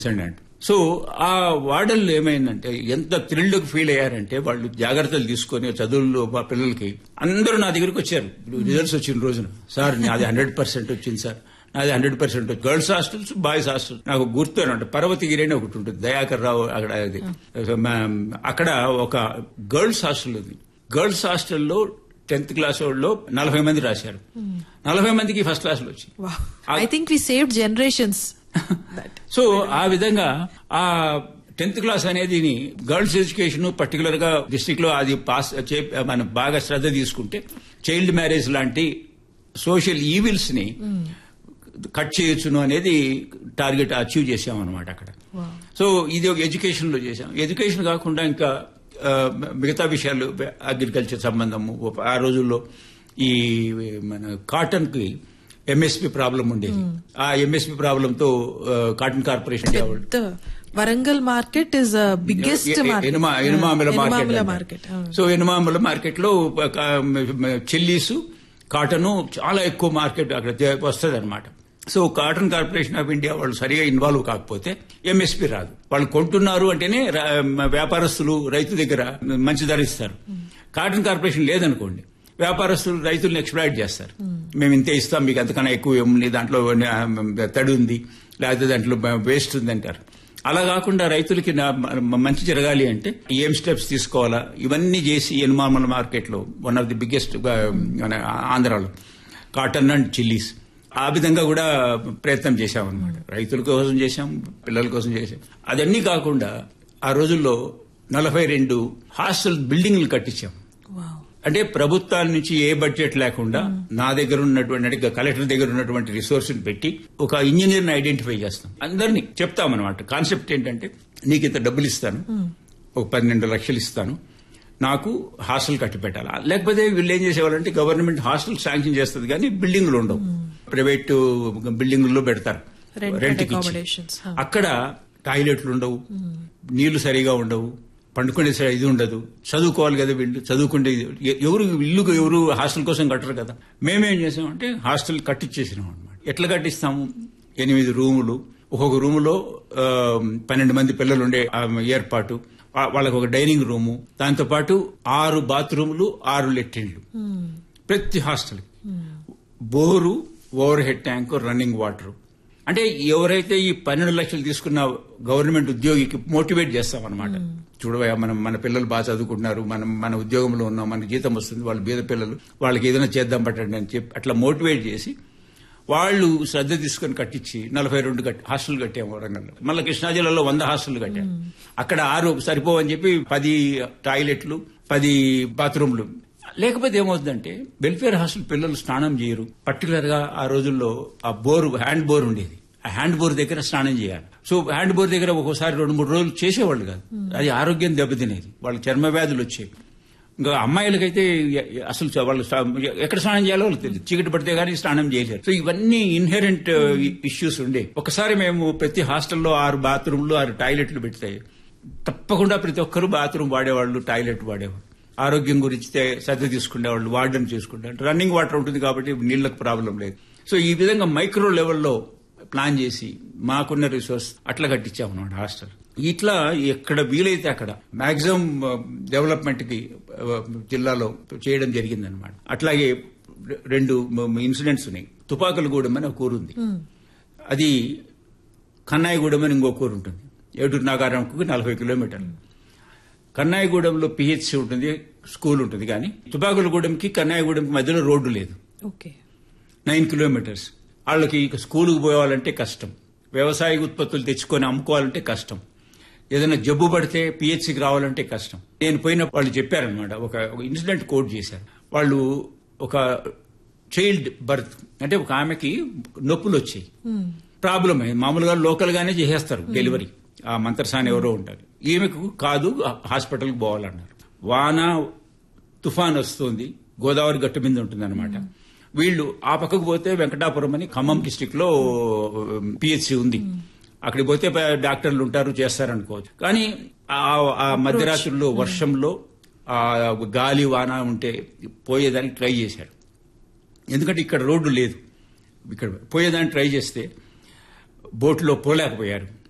అండి సో ఆ వార్డన్లు ఏమైందంటే ఎంత థ్రిల్డ్ ఫీల్ అయ్యారంటే వాళ్ళు జాగ్రత్తలు తీసుకొని చదువుల్లో మా పిల్లలకి అందరూ నా దగ్గరికి వచ్చారు రిజల్ట్స్ వచ్చిన రోజున సార్ నాది హండ్రెడ్ పర్సెంట్ వచ్చింది సార్ నాది hundred percent girls hostels boys hostel నాకు గుర్తు అంటే పర్వతగిరి అని ఒకటి ఉంటుంది దయాకర్ రావు అక్కడ అది అక్కడ ఒక గర్ల్స్ హాస్టల్ ఉంది గర్ల్స్ హాస్టల్లో టెన్త్ క్లాస్ వాళ్ళు నలభై మంది రాశారు నలభై మందికి ఫస్ట్ క్లాసులు వచ్చాయి I think we saved generations so ఆ విధంగా ఆ టెన్త్ క్లాస్ అనేది గర్ల్స్ ఎడ్యుకేషన్ పర్టికులర్ గా డిస్టిక్ లో అది పాస్ చే- మనం బాగా శ్రద్ధ తీసుకుంటే చైల్డ్ మ్యారేజ్ లాంటి సోషల్ ఈవిల్స్ ని కట్ చేయొచ్చును అనేది టార్గెట్ అచీవ్ చేసాం అనమాట అక్కడ సో ఇది ఒక ఎడ్యుకేషన్ లో చేసాం ఎడ్యుకేషన్ కాకుండా ఇంకా ఆ, మిగతా విషయాలు అగ్రికల్చర్ సంబంధము ఆ రోజుల్లో ఈ మన కాటన్ కి ఎంఎస్పి ప్రాబ్లం ఉండేది ఆ ఎంఎస్పి ప్రాబ్లంతో కాటన్ కార్పొరేషన్ వాళ్ళు పెద్ద వరంగల్ మార్కెట్ ఇస్ బిగ్గెస్ట్ ఎ- ఎ- ఎనుమా- ఎనుమాముల మార్కెట్ అంటారు. మార్కెట్ సో ఎనుమాముల మార్కెట్ లో చెల్లీసు కాటన్ చాలా ఎక్కువ మార్కెట్ అక్కడ వస్తుంది అనమాట so cotton corporation of India వాళ్ళు సరిగా ఇన్వాల్వ్ కాకపోతే ఎంఎస్పీ రాదు వాళ్ళు కొంటున్నారు అంటేనే రా- వ్యాపారస్తులు రైతు దగ్గర మంచి ధర ఇస్తారు కాటన్ కార్పొరేషన్ లేదనుకోండి వ్యాపారస్తులు రైతులను ఎక్స్ప్లాయిట్ చేస్తారు మేము ఇంతే ఇస్తాం మీకు అంతకన్నా ఎక్కువ ఏముంది దాంట్లో ఆ, తడి ఉంది లేకపోతే దాంట్లో వేస్ట్ ఉంది అంటారు అలా కాకుండా రైతులకి నా- మ- మంచి జరగాలి అంటే ఏం స్టెప్స్ తీసుకోవాలా ఇవన్నీ చేసి ఎన్మార్మల్ మార్కెట్ లో వన్ ఆఫ్ ది బిగ్గెస్ట్ మన ఆంధ్రాలో కాటన్ అండ్ చిల్లీస్ ఆ విధంగా కూడా ప్రయత్నం చేశాం అనమాట రైతుల కోసం చేశాం పిల్లల కోసం చేశాం అదన్నీ కాకుండా ఆ రోజుల్లో నలభై రెండు హాస్టల్ బిల్డింగ్లు కట్టించాం అంటే ప్రభుత్వాల నుంచి ఏ బడ్జెట్ లేకుండా నా దగ్గర ఉన్నటువంటి అంటే కలెక్టర్ దగ్గర ఉన్నటువంటి రిసోర్స్ పెట్టి ఒక ఇంజనీర్ ని ఐడెంటిఫై చేస్తాం అందరినీ చెప్తామన్నమాట కాన్సెప్ట్ ఏంటంటే నీకు ఇంత డబ్బులు ఇస్తాను ఒక పన్నెండు లక్షలు ఇస్తాను నాకు హాస్టల్ కట్టి పెట్టాలి లేకపోతే వీళ్ళు ఏం చేసేవాళ్ళంటే గవర్నమెంట్ హాస్టల్ శాంక్షన్ చేస్తుంది కానీ బిల్డింగ్లు ఉండవు ప్రైవేట్ బిల్డింగుల్లో పెడతారు Rented రెంట్కి accommodations, huh. అక్కడ టాయిలెట్లు ఉండవు నీళ్లు సరిగా ఉండవు పండుకునే సరి- ఇది ఉండదు చదువుకోవాలి కదా వీళ్ళు చదువుకుంటే ఇది- ఎ- ఎవరు ఇల్లు ఎవరు హాస్టల్ కోసం కట్టరు కదా మేమేం చేసామంటే హాస్టల్ కట్టించేసినాం అనమాట ఎట్లా కట్టిస్తాము ఎనిమిది రూములు ఒక్కొక్క రూములో ఆ, పన్నెండు మంది పిల్లలు ఉండే ఆ, ఏర్పాటు వా- వాళ్ళకు ఒక డైనింగ్ రూము దాంతో పాటు ఆరు బాత్రూములు ఆరు లెట్రిన్లు ప్రతి hostel bore overhead tank running water అంటే ఎవరైతే ఈ పన్నెండు లక్షలు తీసుకున్న గవర్నమెంట్ ఉద్యోగికి మోటివేట్ చేస్తామన్నమాట చూడవయ్యా మనం మన పిల్లలు బాగా చదువుకుంటున్నారు మనం మన ఉద్యోగంలో ఉన్నాం మన జీతం వస్తుంది వాళ్ళు బీద పిల్లలు వాళ్ళకి ఏదైనా చేద్దాం పట్టండి అని చెప్పి అట్లా మోటివేట్ చేసి వాళ్ళు శ్రద్ధ తీసుకొని కట్టించి నలభై రెండు కట్టి హాస్టల్ కట్టాము వరంగల్లో మళ్ళీ కృష్ణా జిల్లాలో వంద హాస్టల్ కట్టాం అక్కడ ఆరు సరిపోవని చెప్పి పది టాయిలెట్లు పది బాత్రూమ్లు లేకపోతే ఏమవుతుందంటే వెల్ఫేర్ హాస్టల్ పిల్లలు స్నానం చేయరు పర్టికులర్ గా ఆ రోజుల్లో ఆ బోర్ హ్యాండ్ బోర్ ఉండేది ఆ హ్యాండ్ బోర్ దగ్గర స్నానం చేయాలి సో హ్యాండ్ బోర్ దగ్గర ఒక్కోసారి రెండు మూడు రోజులు చేసేవాళ్ళు కాదు అది ఆరోగ్యం దెబ్బతినేది వాళ్ళ చర్మ వ్యాధులు వచ్చేవి ఇంకా అమ్మాయిలకైతే ఎ- ఎ- అసలు చ- వాళ్ళు స్నా- ఎక్కడ స్నానం చేయాలో వాళ్ళకి తెలియదు చీకటి పడితే గానీ స్నానం చేయలేరు సో ఇవన్నీ ఇన్హెరెంట్ ఇష్యూస్ ఉండే ఒకసారి మేము ప్రతి హాస్టల్లో ఆరు బాత్రూమ్లు ఆరు టాయిలెట్లు పెడతాయి తప్పకుండా ప్రతి ఒక్కరూ బాత్రూమ్ వాడేవాళ్ళు టాయిలెట్ వాడేవాళ్ళు ఆరోగ్యం గురించి తే- శ్రద్ధ తీసుకునేవాళ్ళు వాడడం చేసుకుంటారు రన్నింగ్ వాటర్ ఉంటుంది కాబట్టి నీళ్లకు ప్రాబ్లం లేదు సో ఈ విధంగా మైక్రో లెవెల్లో ప్లాన్ చేసి మాకున్న రిసోర్స్ అట్లా కట్టించాం అన్నమాట హాస్టల్ ఇట్లా ఎక్కడ వీలైతే అక్కడ మాక్సిమం డెవలప్మెంట్ కి ఆ, జిల్లాలో చేయడం జరిగిందనమాట అట్లాగే రె- రెండు ఇన్సిడెంట్స్ ఉన్నాయి తుపాకులగూడెం అని ఒక ఊరుంది అది కన్నాయిగూడెం అని ఇంకో ఊరు ఉంటుంది ఏటూరు నాగారంకు నలభై కిలోమీటర్లు కన్నాయిగూడెంలో పిహెచ్సి ఉంటుంది స్కూల్ ఉంటుంది కానీ తుపాకులగూడెంకి కన్నాయిగూడెంకి మధ్యలో రోడ్డు లేదు ఓకే నైన్ కిలోమీటర్స్ వాళ్ళకి ఇక స్కూలుకు పోవాలంటే కష్టం వ్యవసాయ ఉత్పత్తులు తెచ్చుకొని అమ్ముకోవాలంటే కష్టం ఏదైనా జబ్బు పడితే పిహెచ్సికి రావాలంటే కష్టం నేను పోయిన వాళ్ళు చెప్పారనమాట ఒక ఒక ఇన్సిడెంట్ కోట్ చేశారు వాళ్ళు ఒక చైల్డ్ బర్త్ అంటే ఒక ఆమెకి నొప్పులు వచ్చాయి ప్రాబ్లం అయింది మామూలుగా లోకల్ గానే చేసేస్తారు డెలివరీ ఆ మంత్రసాని ఎవరో ఉంటారు ఈమెకు కాదు హాస్పిటల్కి పోవాలన్నారు వాన తుఫాన్ వస్తుంది గోదావరి గట్టు మీద ఉంటుంది వీళ్ళు ఆ పక్కకు పోతే వెంకటాపురం అని ఖమ్మం డిస్టిక్ లో పిహెచ్సి ఉంది అక్కడికి పోతే ప- డాక్టర్లు ఉంటారు చేస్తారనుకోవచ్చు కానీ ఆ- ఆ మధ్యరాత్రుల్లో వర్షంలో ఆ గాలి వాన ఉంటే పోయేదానికి ట్రై చేశారు ఎందుకంటే ఇక్కడ రోడ్డు లేదు ఇక్కడ పోయేదాన్ని ట్రై చేస్తే బోట్లో పోలేకపోయారు